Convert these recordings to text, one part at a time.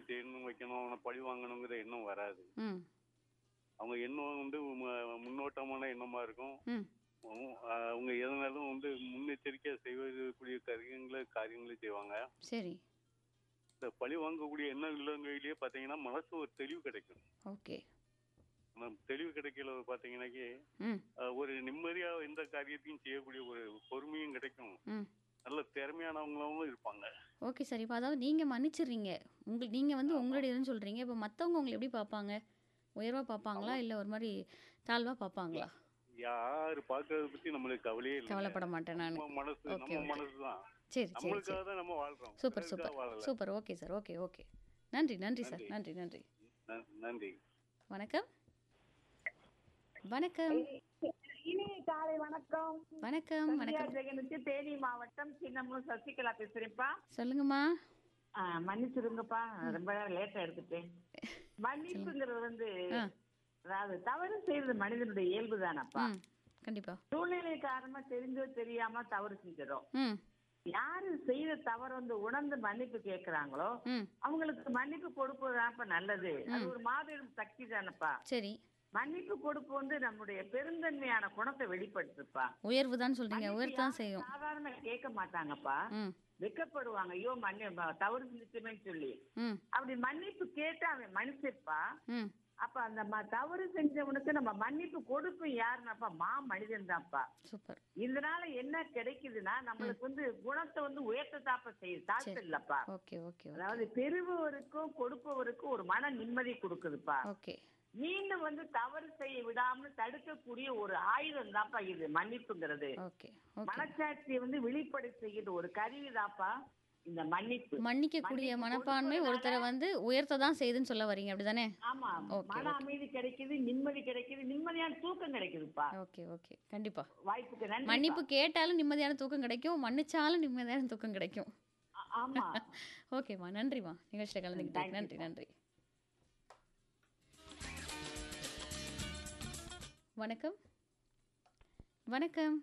செய்யணும் வைக்கணும் அவனை பழி வாங்கணுங்கிற எண்ணம் வராது ம் அவங்க எண்ணம் வந்து ம- முன்னோட்டமான எண்ணமா இருக்கும் ம் அவங்க- அவங்க எதனாலும் வந்து முன்னெச்சரிக்கையா செய்வதற்குரிய காரியங்களை காரியங்களை செய்வாங்க சரி இந்த பழி வாங்கக்கூடிய எண்ணம் இல்லைங்கையிலேயே பார்த்தீங்கன்னா மனசு ஒரு தெளிவு கிடைக்கும் ஓகே நம்ம தெளிவு கிடைக்கல பார்த்தீங்கன்னாக்கி ம் அஹ், ஒரு நிம்மதியா எந்த காரியத்தையும் செய்யக்கூடிய ஒரு பொறுமையும் கிடைக்கும் ம் நல்ல திறமையானவங்களும் இருப்பாங்க ஓகே சார் இப்போ அதாவது நீங்கள் மன்னிச்சிடுறீங்க உங்களுக்கு நீங்கள் வந்து உங்களுடைய இதுன்னு சொல்கிறீங்க இப்போ மற்றவங்க உங்களை எப்படி பார்ப்பாங்க உயர்வாக பார்ப்பாங்களா இல்லை ஒரு மாதிரி தாழ்வாக பார்ப்பாங்களா யாரு பாக்குறத பத்தி நம்மளுக்கு கவலையே இல்லை கவலைப்பட மாட்டேன் நான் நம்ம மனசு Okay, நம்ம okay. மனசு தான் சரி சரி நம்மளுக்காக சரி தான் நம்ம வாழ்றோம் சூப்பர் பிறருக்காக சூப்பர் வாழல super okay sir okay okay நன்றி நன்றி சார் நன்றி நன்றி ந- நன்றி வணக்கம் வணக்கம் இனிய காலை வணக்கம் வணக்கம் சந்தியா வணக்கம் ஜெகனுக்கு தேனி மாவட்டம் சின்னமும் சசிகலா பேசுறேன்ப்பா சொல்லுங்கம்மா ஆ, மன்னிச்சிருங்கப்பா ரொம்ப நேரம் லேட்டா எடுத்துட்டேன் மன்னிப்புங்கிறது வந்து ஆ அதாவது தவறு செய்யறது மனிதனுடைய இயல்பு தானப்பா ம் கண்டிப்பா சூழ்நிலை காரணமா தெரிஞ்சோ தெரியாம தவறு செஞ்சிடும் ம் யாரு செய்த தவறு வந்து உணர்ந்து மன்னிப்பு கேக்குறாங்களோ ம் அவங்களுக்கு மன்னிப்பு கொடுப்பதுதான்ப்பா நல்லது அது ஒரு மாபெரும் சக்தி தானப்பா சரி மன்னிப்பு கொடுப்பு வந்து நம்முடைய பெருந்தன்மையான குணத்தை வெளிப்படுத்துப்பா உயர்வு தான் சொல்கிறீங்க உயர்வு தான் செய்யும் சாதாரண கேட்க மாட்டாங்கப்பா ம் வெக்கப்படுவாங்க ஐயோ மன்னி ம- தவறு செஞ்சுட்டுமேன்னு சொல்லி ம் அப்படி மன்னிப்பு கேட்டு அவன் மன்னிச்சிருப்பா ம் அப்ப அந்த ம- தவறு செஞ்சவனுக்கு நம்ம மன்னிப்பு கொடுப்போம் யாருன்னாப்பா மா மனிதன் தான்ப்பா சூப்பர் இதனால என்ன கிடைக்குதுன்னா நம்மளுக்கு வந்து குணத்தை வந்து உயர்த்ததாப்ப செய்யுது தாழ்த்து இல்லப்பா ஓகே ஓகே ஓகே அதாவது பெறுபவருக்கும் கொடுப்பவருக்கும் ஒரு மன நிம்மதி கொடுக்குதுப்பா ஓகே மீண்டும் வந்து தவறு செய்ய விடாமல் தடுக்கக்கூடிய ஒரு ஆயுதம் தான்ப்பா இது மன்னிப்புங்கிறது ஓகே ஓகே மனச்சாட்சியை வந்து வெளிப்படை செய்யுது ஒரு கருவிதாப்பா இந்த மன்னிப்பு மன்னிக்கக்கூடிய மன்னிப்பு மனப்பான்மை கொடுப்பதனால- ஒருத்தரை வந்து உயர்த்த தான் செய்யுதுன்னு சொல்ல வரீங்க அப்படிதானே ஆமா Okay, மன அமைதி கிடைக்குது நிம்மதி கிடைக்குது நிம்மதியான தூக்கம் கிடைக்குதுப்பா ஓகே ஓகே கண்டிப்பா வாய்ப்புக்கு நன்றி மன்னிப்பு கேட்டாலும் நிம்மதியான தூக்கம் கிடைக்கும் மன்னிச்சாலும் நிம்மதியான தூக்கம் கிடைக்கும் ஆமா ஓகேம்மா நன்றிம்மா நிகழ்ச்சியில் கலந்துக்கிட்டேன் நன்றி நன்றி வணக்கம் வணக்கம்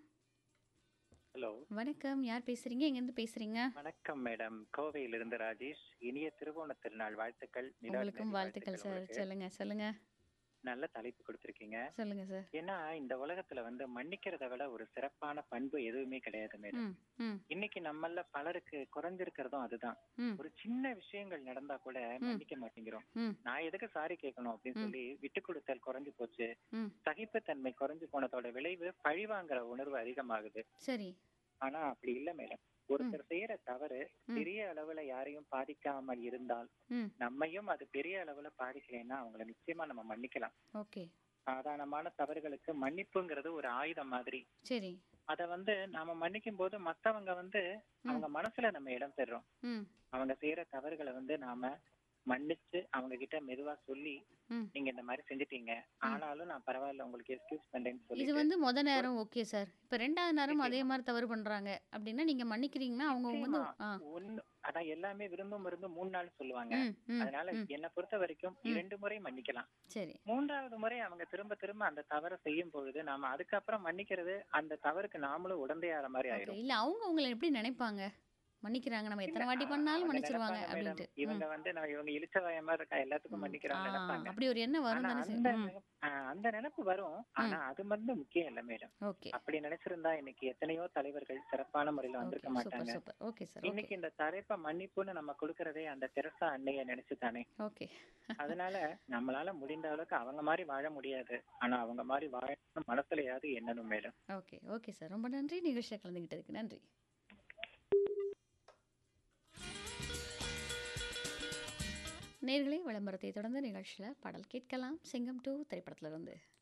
ஹலோ வணக்கம் யார் பேசுறீங்க எங்கேருந்து பேசுறீங்க வணக்கம் மேடம் கோவையிலிருந்து ராஜேஷ் இனிய திருவோண திருநாள் வாழ்த்துக்கள் மிலாது உங்களுக்கும் நபி வாழ்த்துக்கள் சார் உங்களுக்கு. சொல்லுங்க சொல்லுங்க நல்ல தலைப்பு கொடுத்திருக்கீங்க சொல்லுங்க சார் ஏன்னா இந்த உலகத்துல வந்து மன்னிக்கிறத விட ஒரு சிறப்பான பண்பு எதுவுமே கிடையாது மேடம் ம் ம் இன்னைக்கு நம்மள பலருக்கு குறைஞ்சிருக்கிறதும் அதுதான் ம் ஒரு சின்ன விஷயங்கள் நடந்தா கூட மன்னிக்க மாட்டேங்கிறோம் ம் நான் எதுக்கு சாரி கேட்கணும் அப்படின்னு சொல்லி விட்டு கொடுத்தல் குறைஞ்சு போச்சு ம் சகிப்புத்தன்மை குறைஞ்சு போனதோட விளைவு பழி வாங்குற உணர்வு அதிகமாகுது சரி ஆனா அப்படி இல்ல மேடம் ஒருத்தர் செய்யற தவறு பெரிய அளவுல யாரையும் பாதிக்காமல் இருந்தால் ம் நம்மையும் அது பெரிய அளவுல பாதிக்கலைன்னா அவங்கள நிச்சயமா நம்ம மன்னிக்கலாம் ஓகே சாதாரணமான தவறுகளுக்கு மன்னிப்புங்கிறது ஒரு ஆயுதம் மாதிரி சரி அத வந்து நாம மன்னிக்கும் போது மத்தவங்க வந்து அவங்க மனசுல நம்ம இடம் பெறுறோம் ம் அவங்க செய்யற தவறுகளை வந்து நாம மன்னிச்சு அவங்க கிட்ட மெதுவா சொல்லி ம் நீங்க இந்த மாதிரி செஞ்சுட்டீங்க ஆனாலும் நான் பரவாயில்ல உங்களுக்கு எக்ஸ்கியூஸ் பண்றேன்னு இது சொல்லி வந்து முத நேரம் ஓகே சார் இப்போ ரெண்டாவது நேரம் அதே மாதிரி தவறு பண்றாங்க அப்படின்னா நீங்க மன்னிக்கிறீங்கன்னா அவங்க வந்து ஆ ஒண்ணு அதான் எல்லாமே விரும்பும் மருந்து மூணு நாள் சொல்லுவாங்க ம் ம் அதனால என்னை பொறுத்த வரைக்கும் இரண்டு முறை மன்னிக்கலாம் சரி மூன்றாவது முறை அவங்க திரும்ப திரும்ப அந்த தவறை செய்யும் பொழுது நாம அதுக்கப்புறம் மன்னிக்கிறது அந்த தவறுக்கு நாமளும் உடந்தையாற மாதிரி ஓகே ஆயிடும் இல்ல அவங்க உங்களை எப்படி நினைப்பாங்க மன்னிக்கிறாங்க நம்ம எத்தனை வாட்டி பண்ணாலும் அவங்க மன்னிச்சிருவாங்க நினைப்பாங்க, அப்படின்ட்டு madam, இவங்க வந்து நம்ம இவங்க இழிச்ச வாயமா இருக்கா எல்லாத்துக்கும் ஆ மன்னிக்கிறாங்க நினைப்பாங்க அப்படி ஒரு எண்ணம் வரும் ஆனா தானே அந்த சார் ம் நினைப்பு- ஆ, அந்த நினைப்பு வரும் ஆனா அது வந்து முக்கியம் இல்ல மேடம் ஓகே அப்படி நினைச்சிருந்தா இன்னைக்கு எத்தனையோ தலைவர்கள் சிறப்பான முறையில ஓகே வந்திருக்க சூப்பர் மாட்டாங்க சூப்பர் ஓகே சார் ஓகே இன்னைக்கு இந்த தலைப்ப மன்னிப்புன்னு நம்ம கொடுக்கறதே அந்த தெரசா அன்னைய நினைச்சுதானே ஓகே அதனால நம்மளால முடிந்த அளவுக்கு அவங்க மாதிரி வாழ முடியாது ஆனா அவங்க மாதிரி வாழணும் மனசுலயாவது எண்ணணும் மேடம் ஓகே ஓகே சார் ரொம்ப நன்றி நிகழ்ச்சியில் கலந்துக்கிட்டதுக்கு நன்றி நேர்களே விளம்பரத்தை தொடர்ந்து நிகழ்ச்சியில் பாடல் கேட்கலாம் சிங்கம் டூ திரைப்படத்திலிருந்து